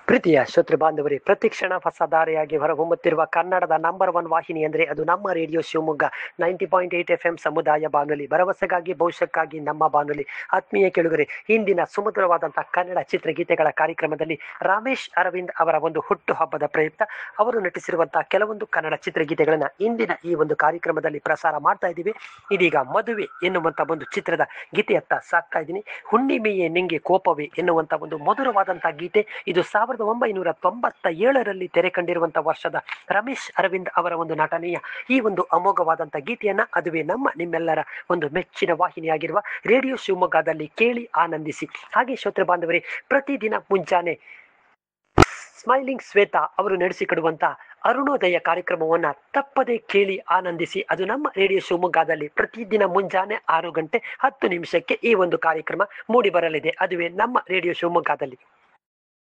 ಪ್ರೀತಿಯ ಶ್ರೋತೃ ಬಾಂಧವರೇ ಪ್ರತಿಕ್ಷಣ ಹೊಸ ದಾರಿಯಾಗಿ ಹೊರಹೊಮ್ಮುತ್ತಿರುವ ಕನ್ನಡದ ನಂಬರ್ ಒನ್ ವಾಹಿನಿ ಅಂದರೆ ಅದು ನಮ್ಮ radio Shivamogga ninety point eight F M ಸಮುದಾಯ ಬಾನುಲಿ ಭರವಸೆಗಾಗಿ ಭವಿಷ್ಯಕ್ಕಾಗಿ ನಮ್ಮ ಬಾನುಲಿ ಆತ್ಮೀಯ ಕೆಳುಗರೆ ಇಂದಿನ ಸುಮಧುರವಾದಂತಹ ಕನ್ನಡ ಚಿತ್ರಗೀತೆಗಳ ಕಾರ್ಯಕ್ರಮದಲ್ಲಿ ರಾಮೇಶ್ ಅರವಿಂದ್ ಅವರ ಒಂದು ಹುಟ್ಟು ಹಬ್ಬದ ಪ್ರಯುಕ್ತ ಅವರು ನಟಿಸಿರುವಂತಹ ಕೆಲವೊಂದು ಕನ್ನಡ ಚಿತ್ರಗೀತೆಗಳನ್ನ ಇಂದಿನ ಈ ಒಂದು ಕಾರ್ಯಕ್ರಮದಲ್ಲಿ ಪ್ರಸಾರ ಮಾಡ್ತಾ ಇದ್ದೀವಿ ಇದೀಗ ಮದುವೆ ಎನ್ನುವಂತ ಒಂದು ಚಿತ್ರದ ಗೀತೆಯತ್ತ ಸಾಕ್ತಾ ಇದ್ದೀನಿ ಹುಣ್ಣಿಮೆಯೇ ನಿಂಗೆ ಕೋಪವೇ ಎನ್ನುವಂತ ಒಂದು ಮಧುರವಾದಂತಹ ಗೀತೆ ಇದು ಸಾವಿರದ ಒಂಬೈನೂರ ತೊಂಬತ್ತ ಏಳರಲ್ಲಿ ತೆರೆ ಕಂಡಿರುವಂತಹ ವರ್ಷದ ರಮೇಶ್ ಅರವಿಂದ್ ಅವರ ಒಂದು ನಟನೆಯ ಈ ಒಂದು ಅಮೋಘವಾದಂತಹ ಗೀತೆಯನ್ನ ಅದುವೇ ನಮ್ಮ ನಿಮ್ಮೆಲ್ಲರ ಒಂದು ಮೆಚ್ಚಿನ ವಾಹಿನಿಯಾಗಿರುವ ರೇಡಿಯೋ ಶಿವಮೊಗ್ಗದಲ್ಲಿ ಕೇಳಿ ಆನಂದಿಸಿ ಹಾಗೆ ಶ್ರೋತೃ ಬಾಂಧವರೇ ಪ್ರತಿದಿನ ಮುಂಜಾನೆ ಸ್ಮೈಲಿಂಗ್ ಶ್ವೇತಾ ಅವರು ನಡೆಸಿಕೊಡುವಂತ ಅರುಣೋದಯ ಕಾರ್ಯಕ್ರಮವನ್ನ ತಪ್ಪದೆ ಕೇಳಿ ಆನಂದಿಸಿ ಅದು ನಮ್ಮ ರೇಡಿಯೋ ಶಿವಮೊಗ್ಗದಲ್ಲಿ ಪ್ರತಿದಿನ ಮುಂಜಾನೆ ಆರು ಗಂಟೆ ಹತ್ತು ನಿಮಿಷಕ್ಕೆ ಈ ಒಂದು ಕಾರ್ಯಕ್ರಮ ಮೂಡಿ ಬರಲಿದೆ ಅದುವೇ ನಮ್ಮ ರೇಡಿಯೋ ಶಿವಮೊಗ್ಗದಲ್ಲಿ